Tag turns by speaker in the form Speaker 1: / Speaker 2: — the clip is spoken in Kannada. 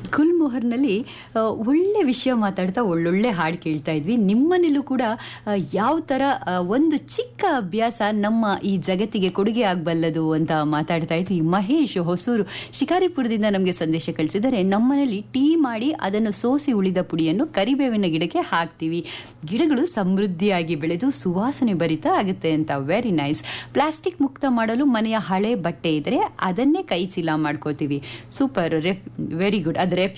Speaker 1: ಗುಲ್ಮೊಹರ್ನಲ್ಲಿ ಆ, ಒಳ್ಳೆ ವಿಷಯ ಮಾತಾಡ್ತಾ ಒಳ್ಳೊಳ್ಳೆ ಹಾಡು ಕೇಳ್ತಾ ಇದ್ವಿ ನಿಮ್ಮನೇಲೂ ಕೂಡ ಆ, ಯಾವ ಥರ ಆ, ಒಂದು ಚಿಕ್ಕ ಅಭ್ಯಾಸ ನಮ್ಮ ಈ ಜಗತ್ತಿಗೆ ಕೊಡುಗೆ ಆಗಬಲ್ಲದು ಅಂತ ಮಾತಾಡ್ತಾ ಇದ್ವಿ ಮಹೇಶ್ ಹೊಸೂರು ಶಿಕಾರಿಪುರದಿಂದ ನಮಗೆ ಸಂದೇಶ ಕಳಿಸಿದರೆ ನಮ್ಮನೇಲಿ ಟೀ ಮಾಡಿ ಅದನ್ನು ಸೋಸಿ ಉಳಿದ ಪುಡಿಯನ್ನು ಕರಿಬೇವಿನ ಗಿಡಕ್ಕೆ ಹಾಕ್ತೀವಿ ಗಿಡಗಳು ಸಮೃದ್ಧಿಯಾಗಿ ಬೆಳೆದು ಸುವಾಸನೆ ಭರಿತ ಆಗುತ್ತೆ ಅಂತ ವೆರಿ ನೈಸ್ ಪ್ಲಾಸ್ಟಿಕ್ ಮುಕ್ತ ಮಾಡಲು ಮನೆಯ ಹಳೆ ಬಟ್ಟೆ ಇದ್ರೆ ಅದನ್ನೇ ಕೈ ಚೀಲ ಮಾಡ್ಕೋತೀವಿ ಸೂಪರ್ ರೆಫ್ ವೆರಿ ಗುಡ್ ಅದು ರೆಫ್